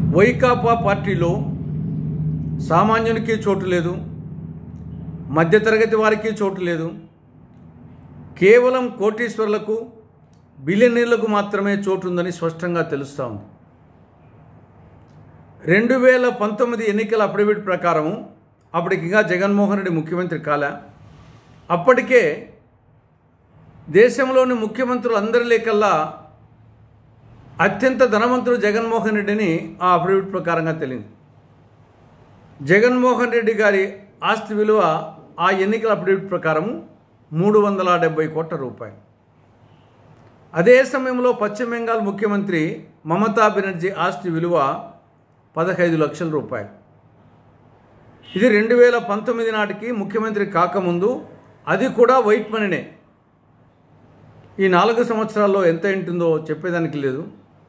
వైకాపా పార్టీలో సామాన్యునికి చోటు లేదు మధ్యతరగతి వారికి చోటు లేదు కేవలం కోటీశ్వర్లకు బిలియనీర్లకు మాత్రమే చోటు ఉందని స్పష్టంగా తెలుస్తూ ఉంది రెండు వేల పంతొమ్మిది ఎన్నికల అఫిడవిట్ ప్రకారము అప్పటికి ఇంకా జగన్మోహన్ రెడ్డి ముఖ్యమంత్రి కాలే అప్పటికే దేశంలోని ముఖ్యమంత్రులు అందరి లేకల్లా అత్యంత ధనవంతుడు జగన్మోహన్ రెడ్డిని ఆ అఫిడవిట్ ప్రకారంగా తెలియదు జగన్మోహన్ రెడ్డి గారి ఆస్తి విలువ ఆ ఎన్నికల అఫిడవిట్ ప్రకారం మూడు వందల డెబ్బై కోట్ల రూపాయలు అదే సమయంలో పశ్చిమ బెంగాల్ ముఖ్యమంత్రి మమతా బెనర్జీ ఆస్తి విలువ పదహైదు లక్షల రూపాయలు ఇది రెండు వేల పంతొమ్మిది నాటికి ముఖ్యమంత్రి కాకముందు అది కూడా వైట్ మనీనే ఈ నాలుగు సంవత్సరాల్లో ఎంత ఉంటుందో చెప్పేదానికి లేదు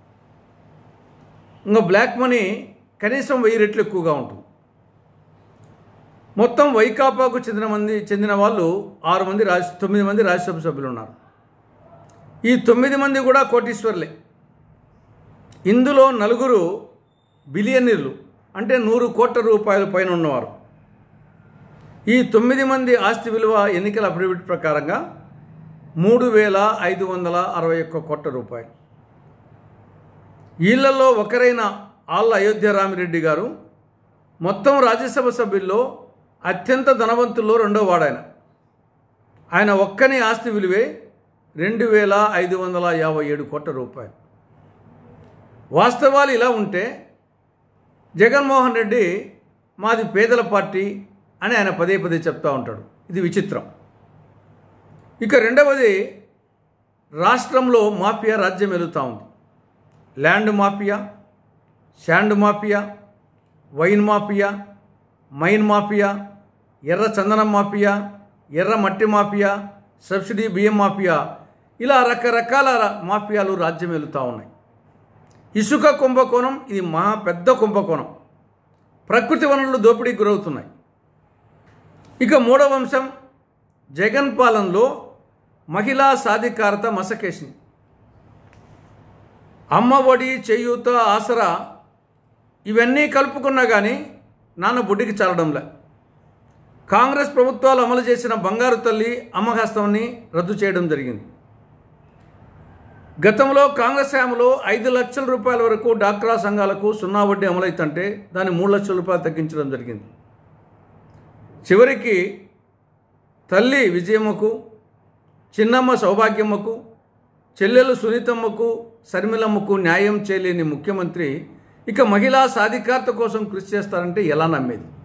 ఇంకా బ్లాక్ మనీ కనీసం వెయ్యి రెట్లు ఎక్కువగా ఉంటుంది మొత్తం వైకాపాకు చెందిన మంది చెందిన వాళ్ళు ఆరు మంది రాజ్య తొమ్మిది మంది రాజ్యసభ సభ్యులు ఉన్నారు ఈ తొమ్మిది మంది కూడా కోటీశ్వర్లే ఇందులో నలుగురు బిలియనీర్లు అంటే నూరు కోట్ల రూపాయల పైన ఉన్నవారు ఈ తొమ్మిది మంది ఆస్తి విలువ ఎన్నికల అఫిడవిట్ ప్రకారంగా మూడు వేల ఐదు వందల అరవై ఒక్క కోట్ల రూపాయలు వీళ్ళల్లో ఒకరైన ఆళ్ళ అయోధ్య రామిరెడ్డి గారు మొత్తం రాజ్యసభ సభ్యుల్లో అత్యంత ధనవంతుల్లో రెండో వాడాయన ఆయన ఒక్కని ఆస్తి విలువే రెండు వేల ఐదు వందల యాభై ఏడు కోట్ల రూపాయలు వాస్తవాలు ఇలా ఉంటే జగన్మోహన్ రెడ్డి మాది పేదల పార్టీ అని ఆయన పదే పదే చెప్తూ ఉంటాడు ఇది విచిత్రం ఇక రెండవది రాష్ట్రంలో మాఫియా రాజ్యం వెలుగుతూ ఉంది land mafia sand mafia wine mafia mine mafia ఎర్ర చందనం మాఫియా ఎర్ర మట్టి మాఫియా సబ్సిడీ బియ్యం మాఫియా ఇలా రకరకాల మాఫియాలు రాజ్యం వెళుతూ ఉన్నాయి ఇసుక కుంభకోణం ఇది మహా పెద్ద కుంభకోణం ప్రకృతి వనరులు దోపిడీకి గురవుతున్నాయి ఇక మూడవ అంశం జగన్ పాలనలో మహిళా సాధికారత మసకేసింది అమ్మ ఒడి చేయూత ఆసరా ఇవన్నీ కలుపుకున్నా కానీ నాన్న బుడ్డికి చాలడంలే కాంగ్రెస్ ప్రభుత్వాలు అమలు చేసిన బంగారు తల్లి అమ్మహస్తాన్ని రద్దు చేయడం జరిగింది గతంలో కాంగ్రెస్ హయాంలో ఐదు లక్షల రూపాయల వరకు డాక్రా సంఘాలకు సున్నా వడ్డీ అమలవుతుంటే దాన్ని మూడు లక్షల రూపాయలు తగ్గించడం జరిగింది చివరికి తల్లి విజయమ్మకు చిన్నమ్మ సౌభాగ్యమ్మకు చెల్లెలు సునీతమ్మకు శర్మిలమ్మకు న్యాయం చేయలేని ముఖ్యమంత్రి ఇక మహిళా సాధికారత కోసం కృషి చేస్తారంటే ఎలా నమ్మేది